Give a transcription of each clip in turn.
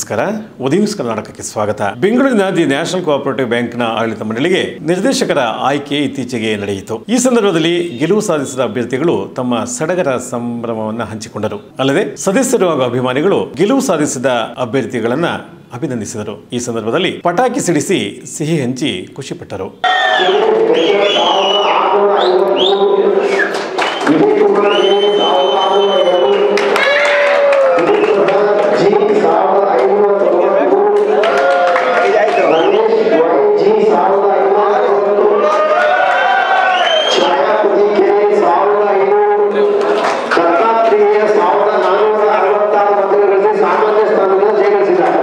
ನಮಸ್ಕಾರ ಉದಯ ನ್ಯೂಸ್ ಕರ್ನಾಟಕಕ್ಕೆ ಸ್ವಾಗತ ಬೆಂಗಳೂರಿನ ದಿ ನ್ಯಾಷನಲ್ ಕೋಆಪರೇಟಿವ್ ಬ್ಯಾಂಕ್ನ ಆಡಳಿತ ಮಂಡಳಿಗೆ ನಿರ್ದೇಶಕರ ಆಯ್ಕೆ ಇತ್ತೀಚೆಗೆ ನಡೆಯಿತು ಈ ಸಂದರ್ಭದಲ್ಲಿ ಗೆಲುವು ಸಾಧಿಸಿದ ಅಭ್ಯರ್ಥಿಗಳು ತಮ್ಮ ಸಡಗರ ಸಂಭ್ರಮವನ್ನು ಹಂಚಿಕೊಂಡರು ಅಲ್ಲದೆ ಸದಸ್ಯರು ಹಾಗೂ ಅಭಿಮಾನಿಗಳು ಗೆಲುವು ಸಾಧಿಸಿದ ಅಭ್ಯರ್ಥಿಗಳನ್ನ ಅಭಿನಂದಿಸಿದರು ಈ ಸಂದರ್ಭದಲ್ಲಿ ಪಟಾಕಿ ಸಿಡಿಸಿ ಸಿಹಿ ಹಂಚಿ ಖುಷಿಪಟ್ಟರು ಸಾಮಾನ್ಯ ಸ್ಥಾನವನ್ನು ಜಯಗಳಿಸಿದ್ದಾರೆ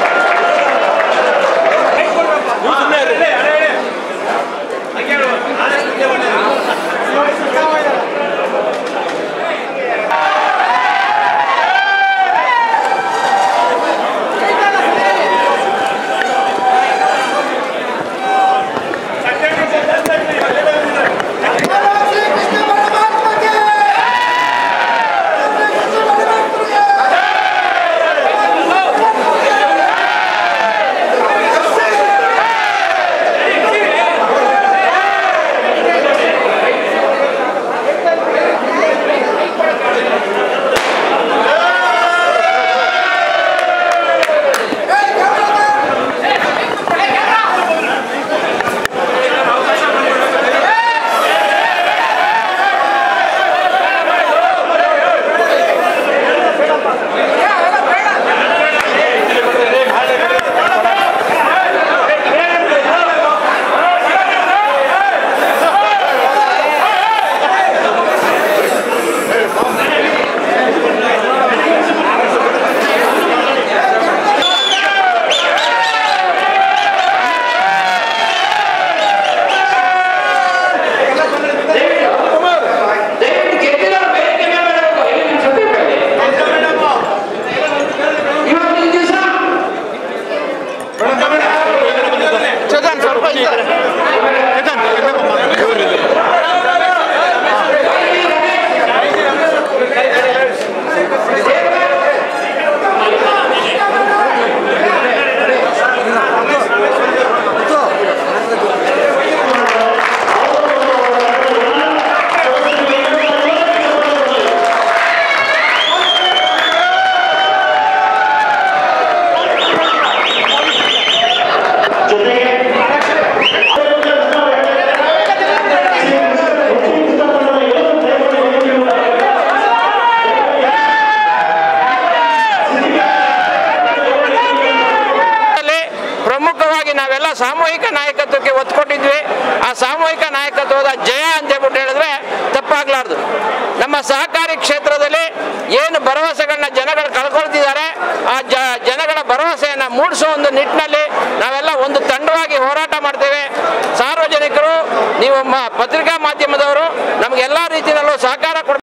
ದಯವಿಟ್ಟು ಗೆದ್ದಿರೋ ಬೇರೆ ಮೇಲೆ ಎಲ್ಲಿ ನಿಲ್ಸೋದಿರ್ಬೇಡಿ. ಇವತ್ತಿನ ದಿವಸ ಅಲ್ಲಿ ಪ್ರಮುಖವಾಗಿ ನಾವೆಲ್ಲ ಸಾಮೂಹಿಕ ನಾಯಕತ್ವಕ್ಕೆ ಒತ್ತು ಕೊಟ್ಟಿದ್ವಿ ಆ ಸಾಮೂಹಿಕ ನಾಯಕತ್ವದ ಜಯ ಅಂತ ಹೇಳ್ಬಿಟ್ಟು ಹೇಳಿದ್ರೆ ತಪ್ಪಾಗ್ಲಾರ್ದು ನಮ್ಮ ಸಹಕಾರಿ ಕ್ಷೇತ್ರದಲ್ಲಿ ಏನು ಭರವಸೆಗಳನ್ನ ಜನಗಳು ಕಳ್ಕೊಳ್ತಿದ್ದಾರೆ ಆ ಜ ಜನಗಳ ಭರವಸೆಯನ್ನು ಮೂಡಿಸೋ ಒಂದು ನಿಟ್ಟಿನಲ್ಲಿ ನಾವೆಲ್ಲ ಒಂದು ತಂಡವಾಗಿ ಹೋರಾಟ ಮಾಡ್ತೇವೆ ಸಾರ್ವಜನಿಕರು ನೀವು ಮ- ಪತ್ರಿಕಾ ಮಾಧ್ಯಮದವರು ನಮ್ಗೆ ಎಲ್ಲ ರೀತಿಯಲ್ಲೂ ಸಹ